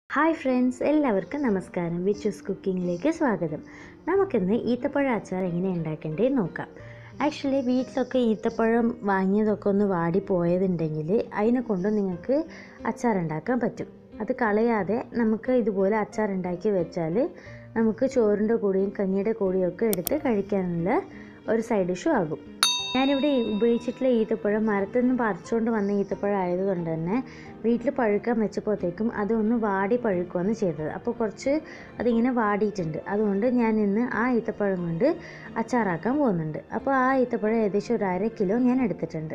hi friends എല്ലാവർക്കും നമസ്കാരം വിച്ചൂസ് കുക്കിങ്ങിലേക്ക് സ്വാഗതം നമുക്കിന്ന് ഈത്തപ്പഴ അച്ചാർ എങ്ങനെ ഉണ്ടാക്കേണ്ടത് നോക്കാം ആക്ച്വലി വീട്ടിലൊക്കെ ഈത്തപ്പഴം വാങ്ങിയതൊക്കെ ഒന്ന് വാടി പോയതുണ്ടെങ്കിൽ അതിനെ കൊണ്ട് നിങ്ങൾക്ക് അച്ചാർ ഉണ്ടാക്കാൻ പറ്റും അത് കളയാതെ നമുക്ക് ഇതുപോലെ അച്ചാർ ഉണ്ടാക്കി വെച്ചാൽ നമുക്ക് ചോറിൻ്റെ കൂടെയും കഞ്ഞിയുടെ കൂടെയും ഒക്കെ എടുത്ത് കഴിക്കാനുള്ള ഒരു സൈഡ് ഡിഷും ആകും ഞാനിവിടെ ഉപയോഗിച്ചിട്ടുള്ള ഈത്തപ്പഴം മരത്തിൽ നിന്ന് പറിച്ചുകൊണ്ട് വന്ന ഈത്തപ്പഴം ആയതുകൊണ്ട് തന്നെ വീട്ടിൽ പഴുക്കാൻ വെച്ചപ്പോഴത്തേക്കും അതൊന്ന് വാടി പഴുക്കുകയാണ് ചെയ്തത് അപ്പോൾ കുറച്ച് അതിങ്ങനെ വാടിയിട്ടുണ്ട് അതുകൊണ്ട് ഞാൻ ഇന്ന് ആ ഈത്തപ്പഴം കൊണ്ട് അച്ചാറാക്കാൻ പോകുന്നുണ്ട് അപ്പോൾ ആ ഈത്തപ്പഴം ഏകദേശം ഒരു അര കിലോ ഞാൻ എടുത്തിട്ടുണ്ട്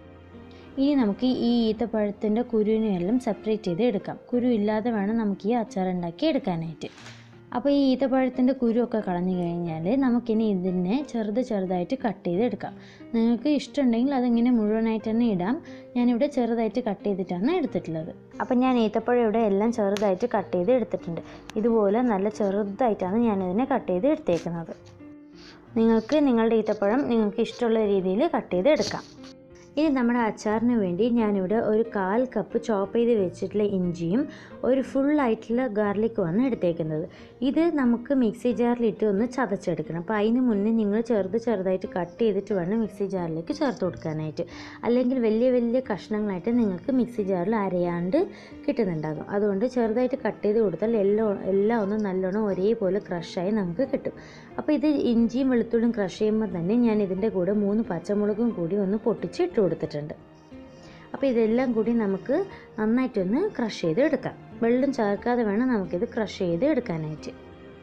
ഇനി നമുക്ക് ഈ ഈത്തപ്പഴത്തിൻ്റെ കുരുവിനെയെല്ലാം സെപ്പറേറ്റ് ചെയ്ത് എടുക്കാം കുരു ഇല്ലാതെ വേണം നമുക്ക് ഈ അച്ചാർ ഉണ്ടാക്കി എടുക്കാനായിട്ട് അപ്പോൾ ഈ ഈത്തപ്പഴത്തിൻ്റെ കുരുവൊക്കെ കളഞ്ഞു കഴിഞ്ഞാൽ നമുക്കിനി ഇതിനെ ചെറുത് ചെറുതായിട്ട് കട്ട് ചെയ്ത് എടുക്കാം നിങ്ങൾക്ക് ഇഷ്ടമുണ്ടെങ്കിൽ അതിങ്ങനെ മുഴുവനായിട്ട് തന്നെ ഇടാം ഞാനിവിടെ ചെറുതായിട്ട് കട്ട് ചെയ്തിട്ടാണ് എടുത്തിട്ടുള്ളത് അപ്പം ഞാൻ ഈത്തപ്പഴം ഇവിടെ എല്ലാം ചെറുതായിട്ട് കട്ട് ചെയ്ത് എടുത്തിട്ടുണ്ട് ഇതുപോലെ നല്ല ചെറുതായിട്ടാണ് ഞാനിതിനെ കട്ട് ചെയ്ത് എടുത്തേക്കുന്നത് നിങ്ങൾക്ക് നിങ്ങളുടെ ഈത്തപ്പഴം നിങ്ങൾക്ക് ഇഷ്ടമുള്ള രീതിയിൽ കട്ട് ചെയ്ത് എടുക്കാം ഇനി നമ്മുടെ അച്ചാറിന് വേണ്ടി ഞാനിവിടെ ഒരു കാൽ കപ്പ് ചോപ്പ് ചെയ്ത് വെച്ചിട്ടുള്ള ഇഞ്ചിയും ഒരു ഫുള്ളായിട്ടുള്ള ഗാർലിക്കുമാണ് എടുത്തേക്കുന്നത് ഇത് നമുക്ക് മിക്സി ജാറിലിട്ട് ഒന്ന് ചതച്ചെടുക്കണം അപ്പോൾ അതിന് മുന്നേ നിങ്ങൾ ചെറുത് ചെറുതായിട്ട് കട്ട് ചെയ്തിട്ട് വേണം മിക്സി ജാറിലേക്ക് ചേർത്ത് കൊടുക്കാനായിട്ട് അല്ലെങ്കിൽ വലിയ വലിയ കഷ്ണങ്ങളായിട്ട് നിങ്ങൾക്ക് മിക്സി ജാറിൽ അരയാണ്ട് കിട്ടുന്നുണ്ടാകും അതുകൊണ്ട് ചെറുതായിട്ട് കട്ട് ചെയ്ത് കൊടുത്താൽ എല്ലാം എല്ലാം ഒന്ന് നല്ലോണം ഒരേപോലെ ക്രഷായി നമുക്ക് കിട്ടും അപ്പോൾ ഇത് ഇഞ്ചിയും വെളുത്തുള്ളിയും ക്രഷ് ചെയ്യുമ്പോൾ തന്നെ ഞാൻ ഇതിൻ്റെ കൂടെ മൂന്ന് പച്ചമുളകും കൂടി ഒന്ന് പൊട്ടിച്ച് ഇട്ട് കൊടുത്തിട്ടുണ്ട് അപ്പോൾ ഇതെല്ലാം കൂടി നമുക്ക് നന്നായിട്ടൊന്ന് ക്രഷ് ചെയ്ത് എടുക്കാം വെള്ളം ചേർക്കാതെ വേണം നമുക്കിത് ക്രഷ് ചെയ്ത് എടുക്കാനായിട്ട്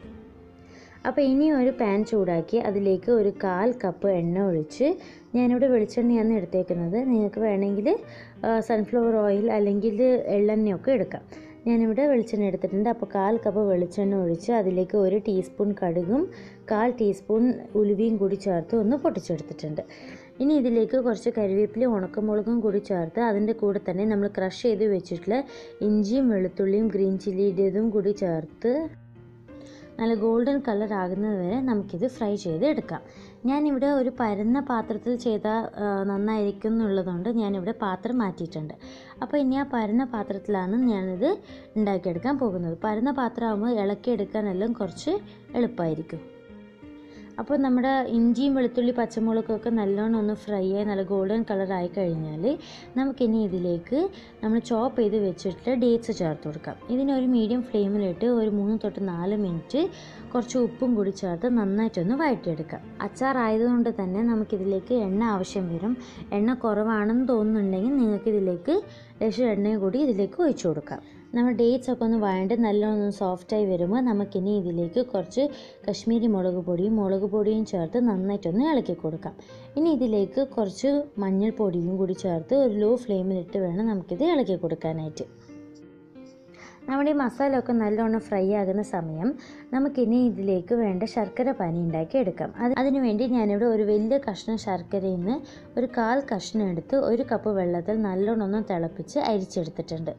അപ്പോൾ ഇനി ഒരു പാൻ ചൂടാക്കി അതിലേക്ക് ഒരു കാൽ കപ്പ് എണ്ണ ഒഴിച്ച് ഞാനിവിടെ വെളിച്ചെണ്ണയാണ് എടുത്തേക്കുന്നത് നിങ്ങൾക്ക് വേണമെങ്കിൽ സൺഫ്ലവർ ഓയിൽ അല്ലെങ്കിൽ എള്ളെണ്ണയൊക്കെ എടുക്കാം ഞാനിവിടെ വെളിച്ചെണ്ണ എടുത്തിട്ടുണ്ട് അപ്പോൾ കാൽ കപ്പ് വെളിച്ചെണ്ണ ഒഴിച്ച് അതിലേക്ക് ഒരു ടീസ്പൂൺ കടുകും കാൽ ടീസ്പൂൺ ഉലുവയും കൂടി ചേർത്ത് ഒന്ന് പൊട്ടിച്ചെടുത്തിട്ടുണ്ട് ഇനി ഇതിലേക്ക് കുറച്ച് കരിവേപ്പിലയും ഉണക്കമുളകും കൂടി ചേർത്ത് അതിൻ്റെ കൂടെ തന്നെ നമ്മൾ ക്രഷ് ചെയ്ത് വെച്ചിട്ടുള്ള ഇഞ്ചിയും വെളുത്തുള്ളിയും ഗ്രീൻ ചില്ലിയുടേതും കൂടി ചേർത്ത് നല്ല ഗോൾഡൻ കളർ ആകുന്നത് വരെ നമുക്കിത് ഫ്രൈ ചെയ്ത് എടുക്കാം ഞാനിവിടെ ഒരു പരന്ന പാത്രത്തിൽ ചെയ്താൽ നന്നായിരിക്കും എന്നുള്ളതുകൊണ്ട് ഞാനിവിടെ പാത്രം മാറ്റിയിട്ടുണ്ട് അപ്പോൾ ഇനി ആ പരന്ന പാത്രത്തിലാണ് ഞാനിത് ഉണ്ടാക്കിയെടുക്കാൻ പോകുന്നത് പരന്ന പാത്രമാകുമ്പോൾ ഇളക്കിയെടുക്കാനെല്ലാം കുറച്ച് എളുപ്പമായിരിക്കും അപ്പോൾ നമ്മുടെ ഇഞ്ചിയും വെളുത്തുള്ളി പച്ചമുളകൊക്കെ നല്ലോണം ഒന്ന് ഫ്രൈ ആയി നല്ല ഗോൾഡൻ കളർ ആയി കഴിഞ്ഞാൽ നമുക്കിനി ഇതിലേക്ക് നമ്മൾ ചോപ്പ് ചെയ്ത് വെച്ചിട്ട് ഡേറ്റ്സ് ചേർത്ത് കൊടുക്കാം ഇതിനൊരു മീഡിയം ഫ്ലെയിമിലിട്ട് ഒരു മൂന്ന് തൊട്ട് നാല് മിനിറ്റ് കുറച്ച് ഉപ്പും കൂടി ചേർത്ത് നന്നായിട്ടൊന്ന് വഴറ്റിയെടുക്കാം അച്ചാർ ആയതുകൊണ്ട് തന്നെ നമുക്കിതിലേക്ക് എണ്ണ ആവശ്യം വരും എണ്ണ കുറവാണെന്ന് തോന്നുന്നുണ്ടെങ്കിൽ നിങ്ങൾക്കിതിലേക്ക് ലേശം എണ്ണയും കൂടി ഇതിലേക്ക് ഒഴിച്ചു കൊടുക്കാം നമ്മൾ ഡേറ്റ്സ് ഒക്കെ ഒന്ന് വഴണ്ട് നല്ലോണം സോഫ്റ്റായി വരുമ്പോൾ നമുക്കിനി ഇതിലേക്ക് കുറച്ച് കശ്മീരി മുളക് പൊടിയും മുളക് പൊടിയും ചേർത്ത് നന്നായിട്ടൊന്ന് ഇളക്കി കൊടുക്കാം ഇനി ഇതിലേക്ക് കുറച്ച് മഞ്ഞൾപ്പൊടിയും കൂടി ചേർത്ത് ഒരു ലോ ഫ്ലെയിമിലിട്ട് വേണം നമുക്കിത് ഇളക്കി കൊടുക്കാനായിട്ട് നമ്മുടെ ഈ മസാല ഒക്കെ നല്ലോണം ഫ്രൈ ആകുന്ന സമയം നമുക്കിനി ഇതിലേക്ക് വേണ്ട ശർക്കര പാനി ഉണ്ടാക്കി എടുക്കാം അത് അതിനുവേണ്ടി ഞാനിവിടെ ഒരു വലിയ കഷ്ണം ശർക്കരയിൽ നിന്ന് ഒരു കാൽ കഷ്ണം എടുത്ത് ഒരു കപ്പ് വെള്ളത്തിൽ നല്ലോണം ഒന്ന് തിളപ്പിച്ച് അരിച്ചെടുത്തിട്ടുണ്ട്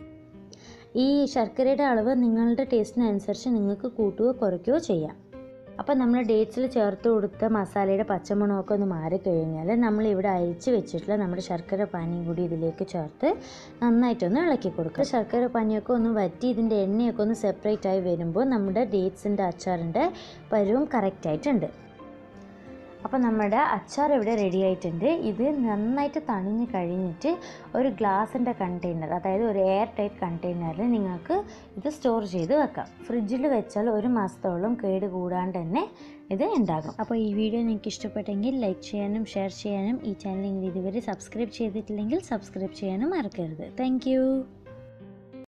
ഈ ശർക്കരയുടെ അളവ് നിങ്ങളുടെ ടേസ്റ്റിനനുസരിച്ച് നിങ്ങൾക്ക് കൂട്ടുകയോ കുറയ്ക്കുകയോ ചെയ്യാം അപ്പോൾ നമ്മൾ ഡേറ്റ്സിൽ ചേർത്ത് കൊടുത്ത മസാലയുടെ പച്ചമണമൊക്കെ ഒന്ന് മാറിക്കഴിഞ്ഞാൽ നമ്മൾ ഇവിടെ അരിച്ച് വെച്ചിട്ടുള്ള നമ്മുടെ ശർക്കര പാനിയും കൂടി ഇതിലേക്ക് ചേർത്ത് നന്നായിട്ടൊന്ന് ഇളക്കി കൊടുക്കുക ശർക്കര പാനിയൊക്കെ ഒന്ന് വറ്റി ഇതിൻ്റെ എണ്ണയൊക്കെ ഒന്ന് സെപ്പറേറ്റ് ആയി വരുമ്പോൾ നമ്മുടെ ഡേറ്റ്സിൻ്റെ അച്ചാറിൻ്റെ പരുവം കറക്റ്റായിട്ടുണ്ട് അപ്പോൾ നമ്മുടെ അച്ചാർ ഇവിടെ റെഡി ആയിട്ടുണ്ട് ഇത് നന്നായിട്ട് തണിഞ്ഞ് കഴിഞ്ഞിട്ട് ഒരു ഗ്ലാസിൻ്റെ കണ്ടെയ്നർ അതായത് ഒരു എയർ ടൈറ്റ് കണ്ടെയ്നറിൽ നിങ്ങൾക്ക് ഇത് സ്റ്റോർ ചെയ്ത് വെക്കാം ഫ്രിഡ്ജിൽ വെച്ചാൽ ഒരു മാസത്തോളം കേട് കൂടാണ്ട് തന്നെ ഇത് ഉണ്ടാകും അപ്പോൾ ഈ വീഡിയോ നിങ്ങൾക്ക് ഇഷ്ടപ്പെട്ടെങ്കിൽ ലൈക്ക് ചെയ്യാനും ഷെയർ ചെയ്യാനും ഈ ചാനൽ നിങ്ങൾ ഇതുവരെ സബ്സ്ക്രൈബ് ചെയ്തിട്ടില്ലെങ്കിൽ സബ്സ്ക്രൈബ് ചെയ്യാനും മറക്കരുത് താങ്ക്